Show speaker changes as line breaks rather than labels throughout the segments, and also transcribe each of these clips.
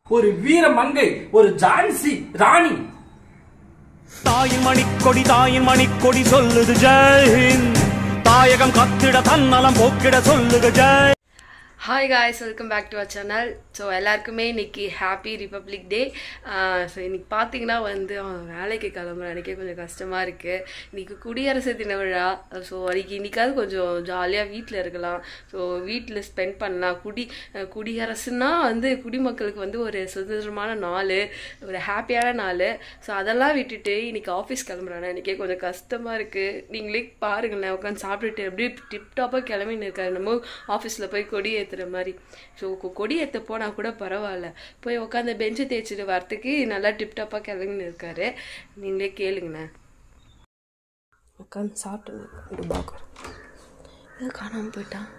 ஒரு வீர மங்கை ஒரு ஜான்சி ராணி
தாயின் மணிக்கொடி தாயின் மணிக்கொடி சொல்லுது ஜெய்ஹிந்த் தாயகம் கத்திட தன்னலம் போக்கிட சொல்லுது ஜெய்
hi guys welcome back to our channel so எல்லாருக்குமே இன்னைக்கு ஹாப்பி ரிப்பப்ளிக் டே ஸோ இன்னைக்கு பார்த்தீங்கன்னா வந்து அவன் வேலைக்கு கிளம்புற அன்றைக்கே கொஞ்சம் கஷ்டமாக இருக்குது இன்னைக்கு குடியரசு தின விழா ஸோ அன்றைக்கி இன்னைக்காவது கொஞ்சம் ஜாலியாக வீட்டில் இருக்கலாம் ஸோ வீட்டில் ஸ்பெண்ட் பண்ணலாம் குடி அஹ் குடியரசுன்னா வந்து குடிமக்களுக்கு வந்து ஒரு சுதந்திரமான நாள் ஒரு ஹாப்பியான நாள் ஸோ அதெல்லாம் விட்டுட்டு இன்னைக்கு ஆஃபீஸ் கிளம்புறானே இன்றைக்கே கொஞ்சம் கஷ்டமாக இருக்குது நீங்களே பாருங்களேன் உட்காந்து சாப்பிட்டுட்டு அப்படியே டிப்டாப்பாக கிளம்பின்னு இருக்காரு நம்ம ஆஃபீஸில் போய் கொடி ஏற்றுற மாதிரி ஸோ கொடி ஏற்ற போனால் கூட பரவாயில்ல போய் உட்காந்து பெஞ்சு தேய்ச்சிட்டு வரத்துக்கு நல்லா டிப்டாப்பாக கிளம்பின்னு இருக்காரு நீங்களே கேளுங்களேன் உட்காந்து சாப்பிட்டு பாக்கர் ஏதோ காணாமல் போயிட்டான்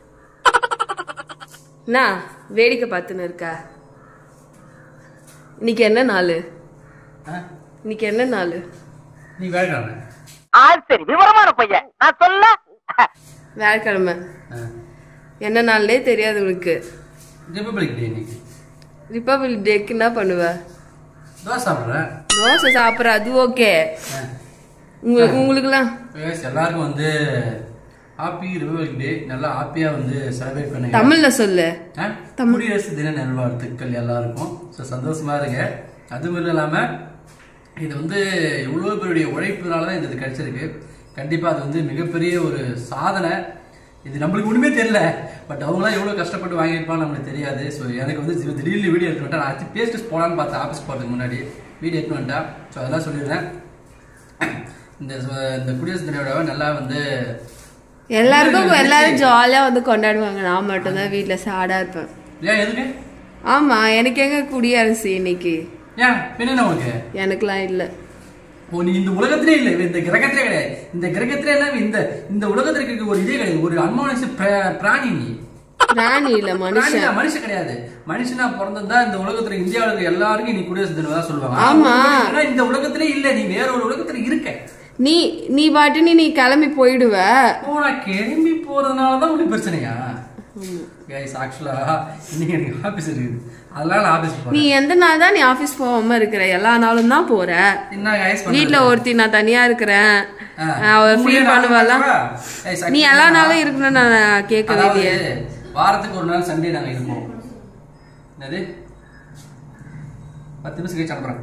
என்ன வேடிக்கை பார்த்துன்னு இருக்கா இன்னைக்கு என்ன நாள் இன்னைக்கு என்ன நாள்
நீ வேலைக்கான
ஆள் சரி விவரமான பையன் நான் சொல்ல
வியாழக்கிழமை என்ன நாள்னே தெரியாது உனக்கு
ரிப்பப்ளிக் டே இன்னைக்கு
ரிப்பப்ளிக் டேக்கு என்ன பண்ணுவ
தோசை சாப்பிட்றேன்
தோசை சாப்பிட்ற அது ஓகே உங்களுக்கு உங்களுக்குலாம்
எல்லாருக்கும் வந்து ஹாப்பி ரிப்பப்ளிக் டே நல்லா ஹாப்பியாக வந்து செலிப்ரேட் பண்ணுங்க
தமிழ்ல சொல்லு
ஆ? குடியரசு தின நல்வாழ்த்துக்கள் எல்லாருக்கும் ஸோ சந்தோஷமா இருங்க அது மட்டும் இல்லாமல் இது வந்து இவ்வளோ பேருடைய உழைப்புனால தான் இந்த இது கிடைச்சிருக்கு கண்டிப்பாக அது வந்து மிகப்பெரிய ஒரு சாதனை இது நம்மளுக்கு ஒன்றுமே தெரியல பட் அவங்களாம் எவ்வளோ கஷ்டப்பட்டு வாங்கியிருப்பான்னு நம்மளுக்கு தெரியாது ஸோ எனக்கு வந்து தி- திடீர்னு வீடியோ எடுத்து வந்துட்டேன் நான் பேஸ்ட் போகலான்னு பார்த்தேன் ஆஃபீஸ் போகிறதுக்கு முன்னாடி வீடியோ எடுத்து வந்துட்டேன் ஸோ அதெல்லாம் சொல்லிடுறேன் இந்த சு- இந்த குடியரசு தின விழாவை நல்லா வந்து
எல்லாருக்கும் எல்லாரும் ஜாலியா வந்து கொண்டாடுவாங்க நான் மட்டும்தான் வீட்ல சாடா இருப்பேன்
ஏன் எதுக்கு
ஆமா எனக்கு எங்க குடியரசு இன்னைக்கு
ஏன் பின்ன என்ன உனக்கு
எனக்குலாம் இல்ல
ஓ நீ இந்த உலகத்திலே இல்ல இந்த கிரகத்திலே கிடையாது இந்த கிரகத்திலே இல்ல இந்த இந்த உலகத்துல இருக்க ஒரு இதே கிடையாது ஒரு அன்மானுஷ பிர- பிராணி நீ
பிராணி இல்ல மனுஷன்
பிராணிதான், மனுஷன் கிடையாது மனுஷனா பிறந்திருந்தா இந்த உலகத்துல இந்தியாவுல இருக்க எல்லாருக்கும் நீ குடியரசு தினம் தான் சொல்லுவாங்க
ஆமா.
ஆனா இந்த உலகத்திலே இல்ல நீ வேற ஒரு உலகத்துல இருக்க
நீ நீ பாட்டுன்னு நீ கிளம்பி போயிடுவ
ஓ நான் கிளம்பி போறதுனால தான் உனக்கு பிரச்சனையா கைஸ் ஆக்சுவலா இன்னைக்கு எனக்கு ஆபீஸ் இருக்குது அதனால நான் ஆபீஸ்
நீ
போறேன்
எந்த நாள் தான் நீ ஆபீஸ் போகாம இருக்கிற எல்லா நாளும் தான் போற
என்ன கைஸ்
வீட்ல ஒருத்தி நான் தனியா இருக்கிறேன்
ஆ.
அவ
உண்மையா
ஃபீல்
நான்
பண்ணுவாளா
பார்க்கவா? ஏய்,
நீ
சக்தி,
எல்லா
நான்
நாளும் இருக்கணும்னு நான் கேட்கவே
அதாவது
இல்லையே
வாரத்துக்கு ஒரு நாள் சண்டே நாங்க இருப்போம் என்னது பத்து நிமிஷம் கழிச்சு அனுப்புறேன்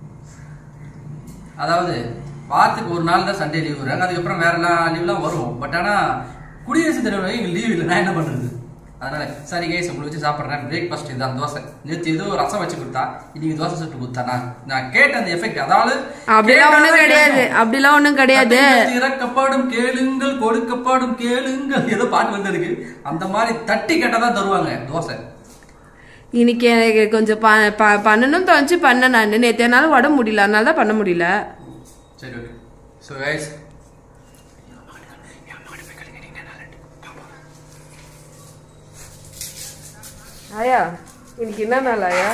அதாவது வாரத்துக்கு ஒரு நாள் தான் சண்டே லீவ் விடுறாங்க அதுக்கப்புறம் வேற எல்லா லீவ்லாம் வரும் பட் ஆனா குடியரசு தின விழா எங்களுக்கு லீவ் இல்லை நான் என்ன பண்றது அதனால சரி கேஸ் உங்களை வச்சு சாப்பிட்றேன் பிரேக்ஃபாஸ்ட் இதான் தோசை நேற்று ஏதோ ரசம் வச்சு கொடுத்தா இன்னைக்கு தோசை சுட்டு கொடுத்தா நான் நான் கேட்ட அந்த எஃபெக்ட் அதாவது
அப்படிலாம் ஒண்ணும்
கேட்டாதான்
கிடையாது
கேட்கும்.
அப்படிலாம் ஒண்ணும் கிடையாது
தட்டுங்கள் திறக்கப்படும் கேளுங்கள் கொடுக்கப்படும் கேளுங்கள் ஏதோ பாட்டு வந்திருக்கு அந்த மாதிரி தட்டி கேட்டாதான் தருவாங்க தோசை
இன்னைக்கு எனக்கு கொஞ்சம் ப- ப- பண்ணணும் தோணுச்சு பண்ண நான் நேற்று என்னால உடம்பு முடியல அதனால தான் பண்ண முடியல
சரி ஓகே ஸோ கைஸ்
ஆயா இன்னைக்கு என்ன நாள் ஆயா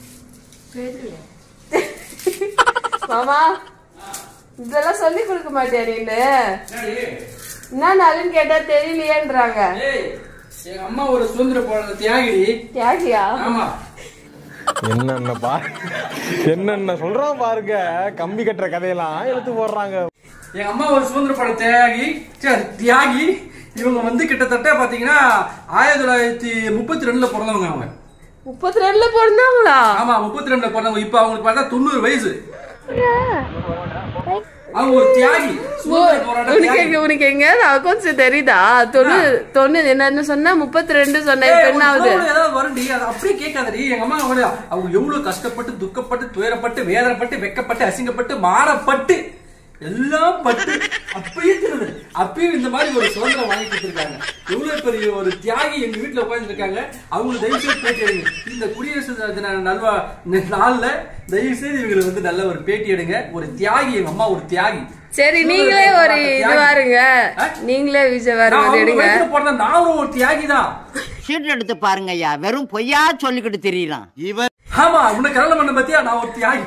மாமா இதெல்லாம் சொல்லி கொடுக்க மாட்டியா நீனு என்ன நாளுன்னு கேட்டா தெரியலையேன்றாங்க
எங்க அம்மா ஒரு சுதந்திர போராட்ட தியாகிடி
தியாகியா
ஆமா
என்னென்ன பா என்னென்ன சொல்றான் பாருங்க கம்பி கட்டுற கதையெல்லாம் எடுத்து போடுறாங்க
எங்க அம்மா ஒரு சுதந்திர போராட்ட தியாகி சரி, தியாகி இவங்க வந்து கிட்டத்தட்ட பாத்தீங்கன்னா ஆயிரத்தி தொள்ளாயிரத்தி முப்பத்தி ரெண்டுல பிறந்தவங்க அவங்க
முப்பத்தி ரெண்டுல பிறந்தாங்களா
ஆமா முப்பத்தி ரெண்டுல பிறந்தவங்க இப்ப அவங்களுக்கு பார்த்தா தொண்ணூறு வயசு அவங்க ஒரு தியாகி சுதந்திர போராட்ட
உனக்கு
தியாகி
எங்க உனக்கு எங்கேயாவது அக்கௌண்ட்ஸ் தெரியுதா தொண்ணூறு தொண்ணூறு என்ன சொன்ன முப்பத்தி ரெண்டு சொன்ன இப்ப என்ன ஆகுது
ஏய், ஒரு ஏதாவது வரும்டி அது அப்படியே கேட்காதடி எங்க அம்மா கூட அவங்க எவ்வளவு கஷ்டப்பட்டு துக்கப்பட்டு துயரப்பட்டு வேதனைப்பட்டு வெக்கப்பட்டு அசிங்கப்பட்டு மாறப்பட்டு எல்லாம் பட்டு அப்பயே தெரியுது அப்பயும் இந்த மாதிரி ஒரு சுதந்திரம் வாங்கி கொடுத்துருக்காங்க எவ்வளவு பெரிய ஒரு தியாகி எங்க வீட்டுல உட்கார்ந்து இருக்காங்க அவங்களுக்கு தயவு செய்து பேட்டி எடுங்க இந்த குடியரசு தின நல்வா இந்த நாள்ல தயவு செய்து இவங்களுக்கு வந்து நல்ல ஒரு பேட்டி எடுங்க ஒரு தியாகி எங்க அம்மா ஒரு தியாகி
சரி நீங்களே ஒரு இது வாருங்க
ஆ?
நீங்களே விஜய்
நான்
வாருங்க
அவங்க
எடுங்க
வயித்துல பிறந்த நானும் ஒரு தியாகி தான்
சீட் எடுத்து பாருங்க ஐயா வெறும் பொய்யா சொல்லிக்கிட்டு தெரியலாம் இவர்
ஆமா உன்னை கல்யாணம் பண்ண பத்தியா நான் ஒரு தியாகி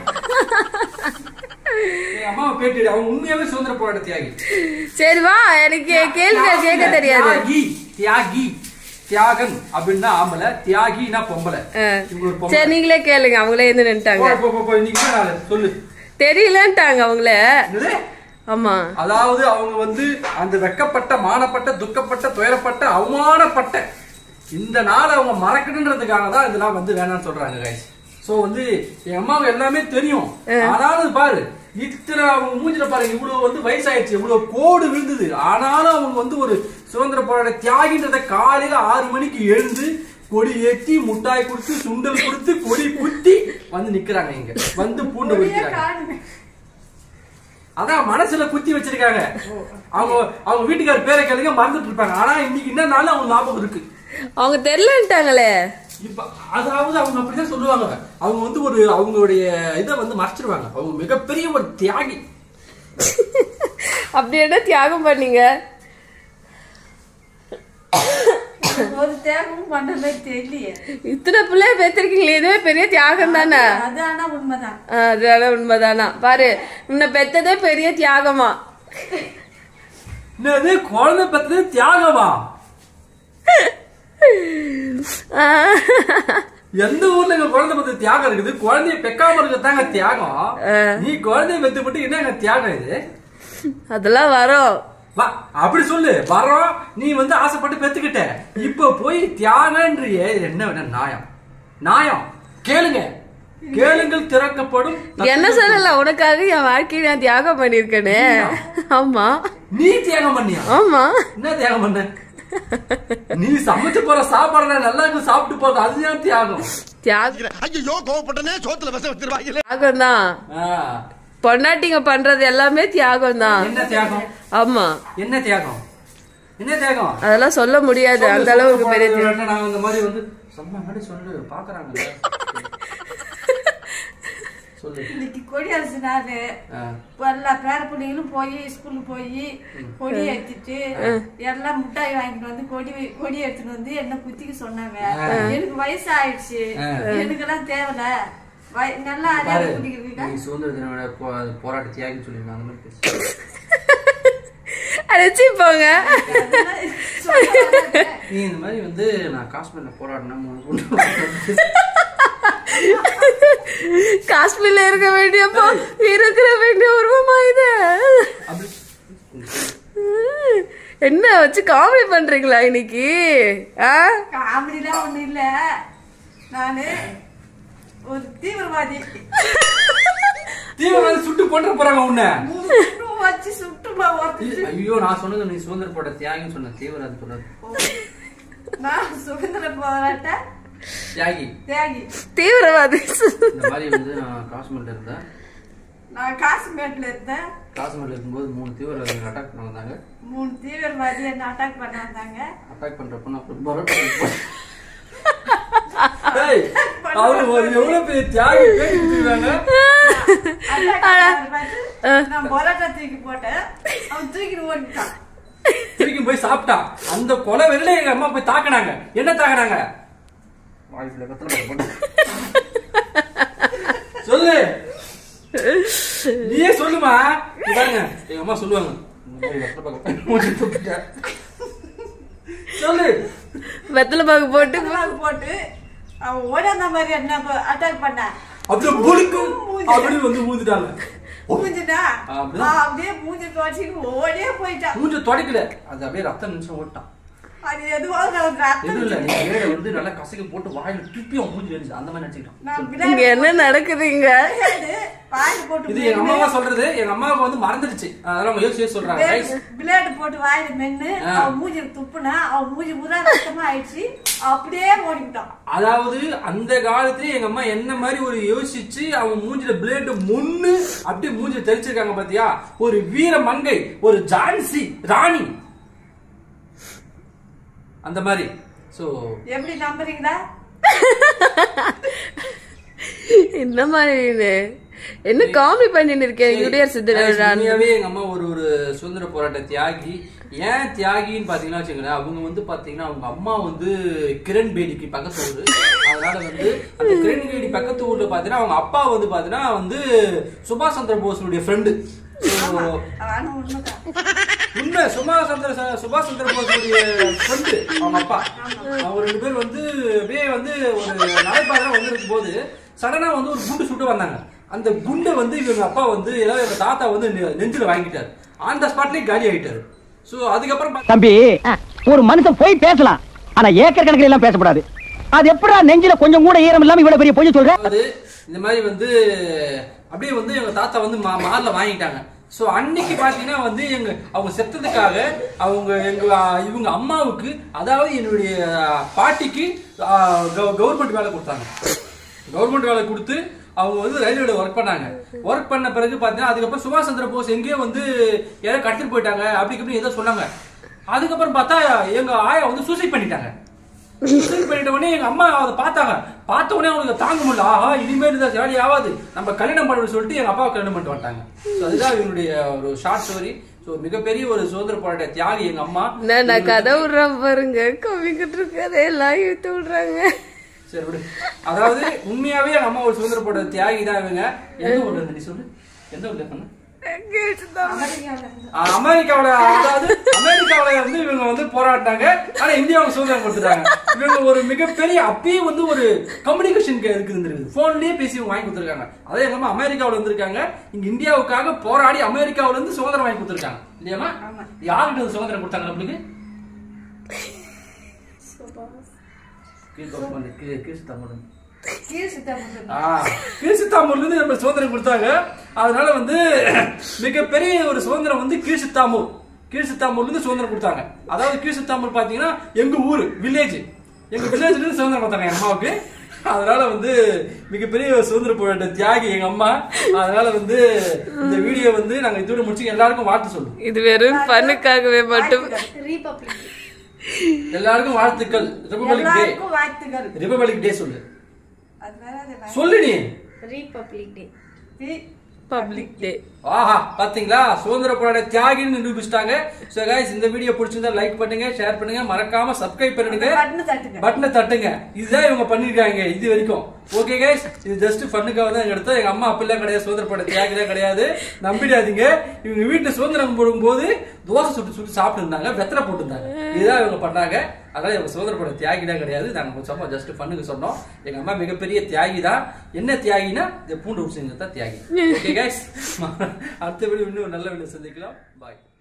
என் அம்மாவை பேட்டி எடு. அவங்க உண்மையாவே சுதந்திர போராட்ட தியாகி
சரி வா எனக்கு கேள்விகள் கேட்க தெரியாது
தியாகி தியாகி தியாகன் அப்படின்னா ஆம்பளை தியாகினா பொம்பளை இவங்க ஒரு பொம்பளை
சரி நீங்களே கேளுங்க அவங்களே இருந்து நின்ட்டாங்க
போ, போ, போ, போ, இன்னைக்கு என்ன நாளு? சொல்லு
தெரியலன்ட்டாங்க அவங்களே
என்னது?
ஆமா
அதாவது அவங்க வந்து அந்த வெக்கப்பட்ட மானப்பட்ட துக்கப்பட்ட துயரப்பட்ட அவமானப்பட்ட இந்த நாளை அவங்க மறக்கணுன்றதுக்காக தான் இதெல்லாம் வந்து வேணாம்னு சொல்றாங்க கைஸ் சோ வந்து என் அம்மாவுக்கு எல்லாமே தெரியும் ஆனாலும் பாரு இத்தனை அவங்க மூஞ்சில பாருங்க இவ்வளவு வந்து வயசாயிடுச்சு இவ்வளவு கோடு விழுந்தது ஆனாலும் அவங்க வந்து ஒரு சுதந்திர போராட்ட தியாகின்றத காலையில ஆறு மணிக்கு எழுந்து கொடி ஏத்தி முட்டாய் கொடுத்து சுண்டல் கொடுத்து கொடி குத்தி வந்து நிக்கிறாங்க இங்க வந்து பூண்டு வைக்கிறாங்க அதான் மனசுல குத்தி வச்சிருக்காங்க அவங்க அவங்க வீட்டுக்கார பேரை கேளுங்க மறந்துட்டு இருப்பாங்க ஆனா இன்னைக்கு என்ன நாள் அவங்க ஞாபகம் இருக்கு
அவங்க தெரியலன்ட்டாங்களே
இப்ப அதாவது அவங்க அப்படிதான் சொல்லுவாங்க அவங்க வந்து ஒரு அவங்களுடைய இதை வந்து மறைச்சிருவாங்க அவங்க மிகப்பெரிய ஒரு தியாகி
அப்படி என்ன தியாகம் பண்ணீங்க
ஒரு தியாகமும் பண்ண மாதிரி தெரியலையே
இத்தனை பிள்ளைய பெற்றிருக்கீங்களே இதுவே பெரிய தியாகம் தானே
அது ஆனா உண்மைதான்
ஆ, அது உண்மைதானா பாரு உன்னை பெத்ததே பெரிய தியாகமா
என்னது குழந்தை பெற்றது தியாகமா
ஆ.
எந்த ஊர்ல எங்க குழந்தை பெற்ற தியாகம் இருக்குது குழந்தைய பெக்காம இருக்கதாங்க தியாகம் நீ குழந்தைய பெத்து மட்டும் என்னங்க தியாகம் இது
அதெல்லாம் வரும்
வா அப்படி சொல்லு வரோம் நீ வந்து ஆசைப்பட்டு பெத்துக்கிட்ட இப்ப போய் தியாகன்றியே இது என்ன வேணா நியாயம் நியாயம் கேளுங்க கேளுங்கள் திறக்கப்படும்
என்ன சொல்லல உனக்காக என் வாழ்க்கையை நான் தியாகம் பண்ணிருக்கேனே ஆமா
நீ தியாகம் பண்ணியா
ஆமா
என்ன தியாகம் பண்ண நீ சமைச்சு போற சாப்பாடு நல்லா இருக்கு சாப்பிட்டு போறது அதுதான் தியாகம்
தியாகம்
ஐயோ கோவப்பட்டனே சோத்துல விஷம் வச்சிருவாங்க
தியாகம் தான்
ஆ,
பொண்டாட்டிங்க பண்றது எல்லாமே தியாகம் தான்
என்ன தியாகம்
ஆமா
என்ன தியாகம் என்ன தியாகம்
அதெல்லாம் சொல்ல முடியாது அந்த அளவுக்கு பெரிய தியாகம்
என்ன நான் இந்த மாதிரி வந்து சும்மா முன்னாடி சொல்லு பாக்குறாங்க சொல்லு
இன்னைக்கு கொடியரசு நாள்
ஆ.
எல்லா பேர பிள்ளைங்களும் போய் ஸ்கூலுக்கு போய் கொடி ஏத்திட்டு எல்லாம் முட்டாய் வாங்கிட்டு வந்து கொடி கொடி எடுத்துட்டு வந்து என்ன குத்திக்க சொன்னாங்க எனக்கு வயசு ஆயிடுச்சு எனக்கெல்லாம் தேவையில்ல வய- நல்லா
பாரு
அடையாளம் குடிக்கிறதுக்கா
நீ சுதந்திர தின விழா போ- போராட்ட தியாகின்னு சொல்லிருக்காங்க அந்த மாதிரி பேசு
அடைச்சி போங்க
நீ இந்த மாதிரி வந்து நான் காஷ்மீர்ல போராடினா
காஷ்மீர்ல இருக்க வேண்டியப்போ இருக்கிற வேண்டிய உருவமா இது
அப்படி
என்ன வச்சு காமெடி பண்றீங்களா இன்னைக்கு ஆ
காமெடிலாம் ஒண்ணு இல்ல நானு ஒரு தீவிரவாதி
தீவிரவாதி சுட்டு கொண்டு போறாங்க உன்னை
மூணு குண்டு வச்சு சுட்டுமா ஒருத்தர்
ஐயோ நான் சொன்னது நீ சுதந்திர போராட்ட தியாகின்னு சொன்ன தீவிரவாதி சொன்னது
நான் சுதந்திர போராட்ட
தியாகி
தியாகி
தீவிரவாதி
இந்த மாதிரி வந்து நான் காஷ்மீர்ல இருந்தேன்
நான் காஷ்மீர்ல இருந்தேன்
காஷ்மீர்ல இருக்கும்போது மூணு தீவிரவாதிகள் அட்டாக் பண்ண வந்தாங்க
மூணு தீவிரவாதி என்ன அட்டாக் பண்ண வந்தாங்க
அட்டாக் பண்றப்ப நான் அப்புறம் பரோட்டா வாங்கி போட்டேன். ஏய், அவரு ஒரு எவ்வளவு பெரிய தியாகி பேசிட்டு இருக்காங்க
attack பண்ணவரை பார்த்து நான் பரோட்டா தூக்கி போட்டேன் அவன் தூக்கிட்டு ஓடிட்டான்
தூக்கி போய் சாப்பிட்டான் அந்த கொலை வெளில எங்க அம்மா போய் தாக்குனாங்க என்ன தாக்குனாங்க வாய்ப்புல கத்தல போட்டு. சொல்லு நீயே சொல்லுமா இங்க பாருங்க எங்க அம்மா சொல்லுவாங்க இந்த மாதிரி வெத்தலை பாக்கு மூஞ்சி துப்பிட்ட. சொல்லு
வெத்தலை பாக்கு போட்டு
அதெல்லாம் போட்டு அவன் ஓடாத மாதிரி என்ன அட்டாக் பண்ண
அப்படியே புழுக்கும் அப்படின்னு வந்து ஊந்துட்டாங்க
மூஞ்சினா
அப்படிதான்.
அப்படியே மூஞ்சி துவச்சிட்டு ஓடியே போயிட்டான்
மூஞ்ச தொடக்கல அது அப்படியே ரத்த நிமிஷம் ஓட்டான்
அது எதுவாக நான் ரத்தம்
எதுவும் இல்ல நீ வேற வந்து நல்லா கசக்கி போட்டு வாயில துப்பி அவன் மூஞ்சி அடிச்சு அந்த மாதிரி நினைச்சுக்கிட்டான்
நான்
இங்க
பின்னாடி
என்ன நடக்குதுங்க
வாயில போட்டு
இது எங்க அம்மாவா சொல்றது எங்க அம்மாவுக்கு வந்து மறந்துடுச்சு அதெல்லாம் அவங்க யோசிச்சு யோசிச்சு சொல்றாங்க guys.
பிளேடு போட்டு வாயில மென்னு
ஆ.
அவன் மூஞ்சில துப்புனா அவன் மூஞ்சி முறா ரத்தமா ஆயிடுச்சு அப்படியே ஓடிவிட்டான்
அதாவது அந்த காலத்துல எங்க அம்மா என்ன மாதிரி ஒரு யோசிச்சு அவங்க மூஞ்சில பிளேடு முன்னு அப்படியே மூஞ்சில தெரிச்சிருக்காங்க பாத்தியா ஒரு வீர மங்கை ஒரு ஜான்சி ராணி அந்த மாதிரி சோ
எப்படி நம்புறீங்களா
என்ன மாதிரி என்ன காமெடி பண்ணிட்டு இருக்கேன் குடியரசு தின விழா
உண்மையாவே எங்க அம்மா ஒரு ஒரு சுதந்திர போராட்ட தியாகி ஏன் தியாகின்னு பாத்தீங்கன்னா வச்சுங்களேன் அவங்க வந்து பாத்தீங்கன்னா அவங்க அம்மா வந்து கிரண் பேடிக்கு பக்கத்து ஊரு அதனால வந்து அந்த கிரண் பேடி பக்கத்து ஊர்ல பாத்தீங்கன்னா அவங்க அப்பா வந்து பாத்தீங்கன்னா வந்து சுபாஷ் சந்திர போஸுடைய ஃப்ரெண்டு
அவனும் உண்மைதான்
உண்மை சுபாஷ் சந்திர ச- சுபாஷ் சந்திர போஸுடைய ஃப்ரெண்டு அவங்க அப்பா அவங்க ரெண்டு பேர் வந்து அப்படியே வந்து ஒரு நடைபாதை வந்திருக்கும் போது சடனா வந்து ஒரு குண்டு சுட்டு வந்தாங்க அந்த குண்டை வந்து இவங்க அப்பா வந்து ஏதாவது எங்க தாத்தா வந்து நெ- நெஞ்சில வாங்கிட்டாரு அந்த ஸ்பாட்லயே காலி ஆயிட்டாரு சோ அதுக்கப்புறம் பார்த்தா-
தம்பி ஒரு மனுஷன் போய் பேசலாம் ஆனா ஏக்கர் கணக்கில் எல்லாம் பேசக்கூடாது அது எப்படா நெஞ்சில கொஞ்சம் கூட ஈரம் இல்லாம இவ்வளவு பெரிய பொய்ய சொல்ற
அது இந்த மாதிரி வந்து அப்படியே வந்து எங்க தாத்தா வந்து மா மார்ல வாங்கிட்டாங்க சோ அன்னைக்கு பாத்தீங்கன்னா வந்து எங்க அவங்க செத்ததுக்காக அவங்க எங்க ஆ, இவங்க அம்மாவுக்கு அதாவது என்னுடைய பாட்டிக்கு கவர்மெண்ட் வேலை கொடுத்தாங்க கவர்மெண்ட் வேலை கொடுத்து அவங்க வந்து ரயில்வேல ஒர்க் பண்ணாங்க ஒர்க் பண்ண பிறகு பாத்தீங்கன்னா அதுக்கப்புறம் சுபாஷ் சந்திர போஸ் எங்கேயோ வந்து யாரோ கடத்திட்டு போயிட்டாங்க அப்படி இப்படி ஏதோ சொன்னாங்க அதுக்கப்புறம் பார்த்தா எங்க ஆயா வந்து சூசைட் பண்ணிட்டாங்க சூசைட் பண்ணிட்ட உடனே எங்க அம்மா அதை பார்த்தாங்க பார்த்த உடனே அவங்களுக்கு தாங்க முடியல ஆஹா இனிமேல் இந்த வேலை ஆகாது நம்ம கல்யாணம் பண்ணணும்னு சொல்லிட்டு எங்க அப்பாவை கல்யாணம் பண்ணிட்டு வந்துட்டாங்க So அதுதான் இவனுடைய ஒரு ஷார்ட் ஸ்டோரி ஸோ மிகப்பெரிய ஒரு சுதந்திர போராட்ட தியாகி எங்க அம்மா
நான் நான் கதை விடுறேன் பாருங்க கம்மிக்கிட்டு இருக்கதே எல்லாம் இழுத்து விடுறாங்க
சரி விடு அதாவது உண்மையாவே எங்க அம்மா ஒரு சுதந்திர போராட்ட தியாகி தான் இவங்க எந்த ஊர்ல இருந்து நீ சொல்லு எந்த ஊர்ல பண்ண ஆ, அமெரிக்காவுல அதாவது அமெரிக்காவுல வந்து இவங்க வந்து போராடினாங்க ஆனா இந்தியாவுக்கு சுதந்திரம் கொடுத்துட்டாங்க இவங்க ஒரு மிகப்பெரிய அப்பயே வந்து ஒரு கம்யூனிகேஷன் இருக்குது போன்லயே பேசி இவங்க வாங்கி கொடுத்துருக்காங்க அதே இல்லாம அமெரிக்காவுல வந்திருக்காங்க இங்க இந்தியாவுக்காக போராடி அமெரிக்காவுல இருந்து சுதந்திரம் வாங்கி கொடுத்துருக்காங்க இல்லையாமா யாருக்கு இந்த சுதந்திரம் கொடுத்தாங்க நம்மளுக்கு கீழ் பண்ணு, கீழ் கீழ் தமிழ்
கீழ் சித்தாபுரம்
ஆ, கீழ்சித்தாமூர்ல இருந்து நம்ம சுதந்திரம் கொடுத்தாங்க அதனால வந்து மிகப்பெரிய ஒரு சுதந்திரம் வந்து கீழ்சித்தாமூர் கீழ்சித்தாமூர்ல இருந்து சுதந்திரம் கொடுத்தாங்க அதாவது கீழ்சித்தாமூர் பாத்தீங்கன்னா எங்க ஊர் வில்லேஜ் எங்க வில்லேஜ்ல இருந்து சுதந்திரம் கொடுத்தாங்க எங்க அம்மாவுக்கு அதனால வந்து மிகப்பெரிய ஒரு சுதந்திர போராட்ட தியாகி எங்க அம்மா அதனால வந்து இந்த வீடியோ வந்து நாங்க இதோட முடிச்சு எல்லாருக்கும் வாழ்த்து சொல்லுவோம்
இது வெறும் பண்ணுக்காகவே மட்டும்
ரீபப்ளிக்
எல்லாருக்கும் வாழ்த்துக்கள் ரிபப்ளிக் டே
எல்லாருக்கும் வாழ்த்துக்கள்
ரிபப்ளிக் டே சொல்லு
அது வேற அது
சொல்லு நீ
ரீபப்ளிக் டே
பப்ளிக் டே
ஆஹா பாத்தீங்களா சுதந்திர போராட்ட தியாகின்னு நிரூபிச்சிட்டாங்க சோ guys இந்த வீடியோ பிடிச்சிருந்தா லைக் பண்ணுங்க ஷேர் பண்ணுங்க மறக்காம சப்ஸ்கிரைப் பண்ணுங்க
பட்டனை தட்டுங்க
பட்டனை தட்டுங்க இதுதான் இவங்க பண்ணிருக்காங்க இது வரைக்கும் ஓகே கைஸ் இது ஜஸ்ட் ஃபன்னுக்காக தான் எங்க எடுத்தோம் எங்க அம்மா அப்பெல்லாம் கிடையாது சுதந்திர போராட்ட தியாகி தான் கிடையாது நம்பிடாதீங்க இவங்க வீட்டுல சுதந்திரம் போடும்போது தோசை சுட்டு சுட்டு சாப்பிட்டு இருந்தாங்க வெத்தலை போட்டு இருந்தாங்க இதுதான் இவங்க பண்ணாங்க அதனால இவங்க சுதந்திர போராட்ட தியாகி தான் கிடையாது நாங்க சும்மா ஜஸ்ட் ஃபன்னுக்கு சொன்னோம் எங்க அம்மா மிகப்பெரிய தியாகி தான் என்ன தியாகினா இந்த பூண்டு உரிச்சுங்க தான் தியாகி ஓகே கைஸ் அடுத்த வீடியோ இன்னும் நல்ல வீடியோ சந்திக்கலாம் பாய்